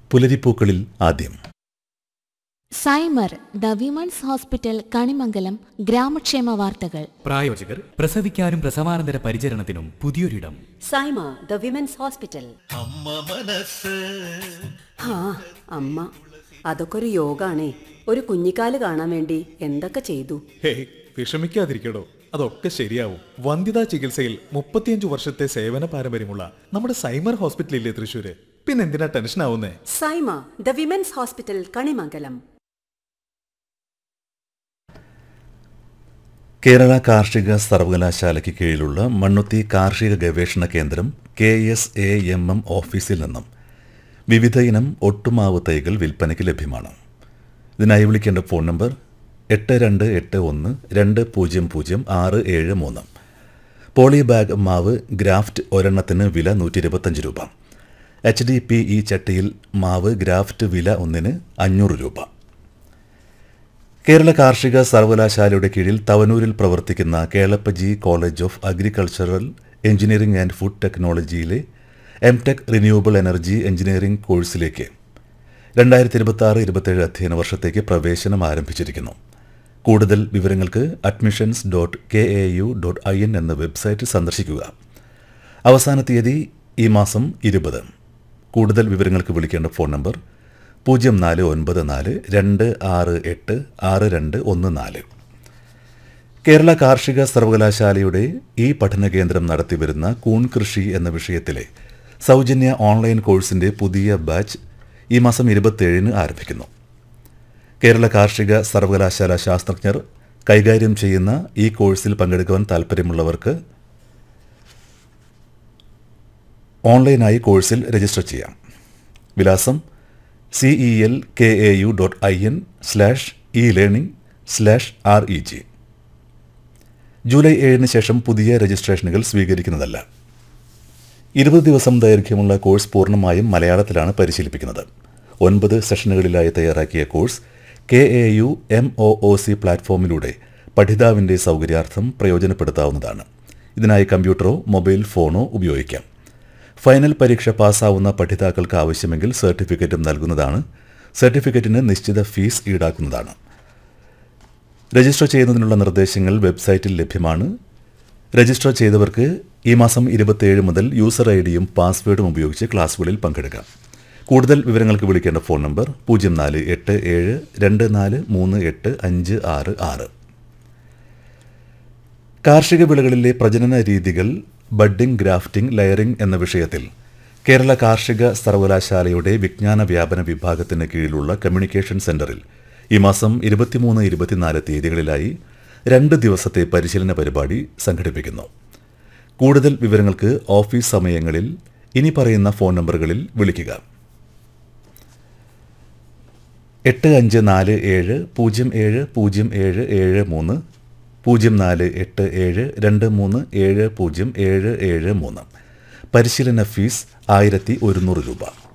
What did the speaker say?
പുലരിപ്പൂക്കളിൽ ആദ്യം Saima the women's hospital Kanimangalam ഗ്രാമക്ഷേമ വാർത്തകൾ പ്രായോജകർ പ്രസവിക്കാനും പ്രസവാനന്തര പരിചരണത്തിനും പുതിയൊരിടം സൈമ ദ വിമൻസ് ഹോസ്പിറ്റൽ ആ അമ്മ അതൊക്കെ ഒരു യോഗാണേ ഒരു കുഞ്ഞിക്കാല് കാണാൻ വേണ്ടി എന്തൊക്കെ ചെയ്തു ഹേയ് വിഷമിക്കാതിരിക്കടോ അതൊക്കെ ശരിയാവും വന്ധ്യതാ ചികിത്സയിൽ മുപ്പത്തിയഞ്ചു വർഷത്തെ സേവന പാരമ്പര്യമുള്ള നമ്മുടെ സൈമർ ഹോസ്പിറ്റലില്ലേ തൃശ്ശൂര് പിന്നെന്തിനാ ടെൻഷൻ ആവുന്നേ Saima the women's hospital Kanimangalam Kerala കാർഷിക സർവകലാശാലയ്ക്ക് കീഴിലുള്ള മണ്ണുത്തി കാർഷിക ഗവേഷണ കേന്ദ്രം K S A M M ഓഫീസിൽ നിന്നും വിവിധ ഇനം ഒട്ടുമാവ് തൈകൾ വിൽപ്പനയ്ക്ക് ലഭ്യമാണ് ഇതിനായി വിളിക്കേണ്ട ഫോൺ നമ്പർ എട്ട് രണ്ട് എട്ട് ഒന്ന് രണ്ട് പൂജ്യം പൂജ്യം ആറ് ഏഴ് മൂന്ന് പോളി ബാഗ് മാവ് ഗ്രാഫ്റ്റ് ഒരെണ്ണത്തിന് വില നൂറ്റി ഇരുപത്തഞ്ച് രൂപ എച്ച് ഡി പി ഇ ചട്ടിയിൽ മാവ് ഗ്രാഫ്റ്റ് വില ഒന്നിന് അഞ്ഞൂറ് രൂപ കേരള കാർഷിക സർവകലാശാലയുടെ കീഴിൽ തവനൂരിൽ പ്രവർത്തിക്കുന്ന Kelappaji college of agricultural engineering and food ടെക്നോളജിയിലെ M Tech renewable energy engineering കോഴ്സിലേക്ക് രണ്ടായിരത്തി ഇരുപത്തി ആറ് ഇരുപത്തേഴ് അധ്യയന വർഷത്തേക്ക് പ്രവേശനം ആരംഭിച്ചിരിക്കുന്നു കൂടുതൽ വിവരങ്ങൾക്ക് admissions dot K A U dot I N എന്ന വെബ്സൈറ്റ് സന്ദർശിക്കുക അവസാന തീയതി ഈ മാസം ഇരുപത് കൂടുതൽ വിവരങ്ങൾക്ക് വിളിക്കേണ്ട ഫോൺ നമ്പർ പൂജ്യം നാല് ഒൻപത് നാല് രണ്ട് ആറ് എട്ട് ആറ് രണ്ട് ഒന്ന് നാല് കേരള കാർഷിക സർവകലാശാലയുടെ ഈ പഠന കേന്ദ്രം നടത്തിവരുന്ന കൂൺ കൃഷി എന്ന വിഷയത്തിലെ സൗജന്യ ഓൺലൈൻ കോഴ്സിന്റെ പുതിയ ബാച്ച് ഈ മാസം ഇരുപത്തിയേഴിന് ആരംഭിക്കുന്നു കേരള കാർഷിക സർവകലാശാല ശാസ്ത്രജ്ഞർ കൈകാര്യം ചെയ്യുന്ന ഈ കോഴ്സിൽ പങ്കെടുക്കുവാൻ താൽപ്പര്യമുള്ളവർക്ക് ഓൺലൈനായി കോഴ്സിൽ രജിസ്റ്റർ ചെയ്യാം വിലാസം C E L K A U dot I N slash E learning slash R E G July ഏഴിന് ശേഷം പുതിയ രജിസ്ട്രേഷനുകൾ സ്വീകരിക്കുന്നതല്ല ഇരുപത് ദിവസം ദൈർഘ്യമുള്ള കോഴ്സ് പൂർണ്ണമായും മലയാളത്തിലാണ് പരിശീലിപ്പിക്കുന്നത് ഒൻപത് സെഷനുകളിലായി തയ്യാറാക്കിയ course K A U M O O C പ്ലാറ്റ്ഫോമിലൂടെ പഠിതാവിൻ്റെ സൗകര്യാർത്ഥം പ്രയോജനപ്പെടുത്താവുന്നതാണ് ഇതിനായി കമ്പ്യൂട്ടറോ മൊബൈൽ ഫോണോ ഉപയോഗിക്കാം ഫൈനൽ പരീക്ഷ പാസ്സാവുന്ന പഠിതാക്കൾക്ക് ആവശ്യമെങ്കിൽ സർട്ടിഫിക്കറ്റും നൽകുന്നതാണ് സർട്ടിഫിക്കറ്റിന് നിശ്ചിത ഫീസ് ഈടാക്കുന്നതാണ് രജിസ്റ്റർ ചെയ്യുന്നതിനുള്ള നിർദ്ദേശങ്ങൾ വെബ്സൈറ്റിൽ ലഭ്യമാണ് രജിസ്റ്റർ ചെയ്തവർക്ക് ഈ മാസം ഇരുപത്തിയേഴ് മുതൽ യൂസർ ഐ ഡിയും പാസ്വേഡും ഉപയോഗിച്ച് ക്ലാസുകളിൽ പങ്കെടുക്കാം കൂടുതൽ വിവരങ്ങൾക്ക് വിളിക്കേണ്ട ഫോൺ നമ്പർ പൂജ്യം നാല് എട്ട് ഏഴ് രണ്ട് നാല് മൂന്ന് എട്ട് അഞ്ച് ആറ് ആറ് കാർഷിക വിളകളിലെ പ്രജനന രീതികൾ ബഡ്ഡിംഗ് ഗ്രാഫ്റ്റിംഗ് ലെയറിംഗ് എന്ന വിഷയത്തിൽ കേരള കാർഷിക സർവകലാശാലയുടെ വിജ്ഞാന വ്യാപന വിഭാഗത്തിന് കീഴിലുള്ള കമ്മ്യൂണിക്കേഷൻ സെന്ററിൽ ഈ മാസം ഇരുപത്തിമൂന്ന് ഇരുപത്തിനാല് തീയതികളിലായി രണ്ട് ദിവസത്തെ പരിശീലന പരിപാടി സംഘടിപ്പിക്കുന്നു കൂടുതൽ വിവരങ്ങൾക്ക് ഓഫീസ് സമയങ്ങളിൽ ഇനി പറയുന്ന ഫോൺ നമ്പറുകളിൽ വിളിക്കുക എട്ട് അഞ്ച് നാല് ഏഴ് പൂജ്യം ഏഴ് പൂജ്യം ഏഴ് ഏഴ് മൂന്ന് പൂജ്യം നാല് എട്ട് ഏഴ് രണ്ട് മൂന്ന് ഏഴ് പൂജ്യം ഏഴ് ഏഴ് മൂന്ന് പരിശീലന ഫീസ് ആയിരത്തി ഒരുന്നൂറ് രൂപ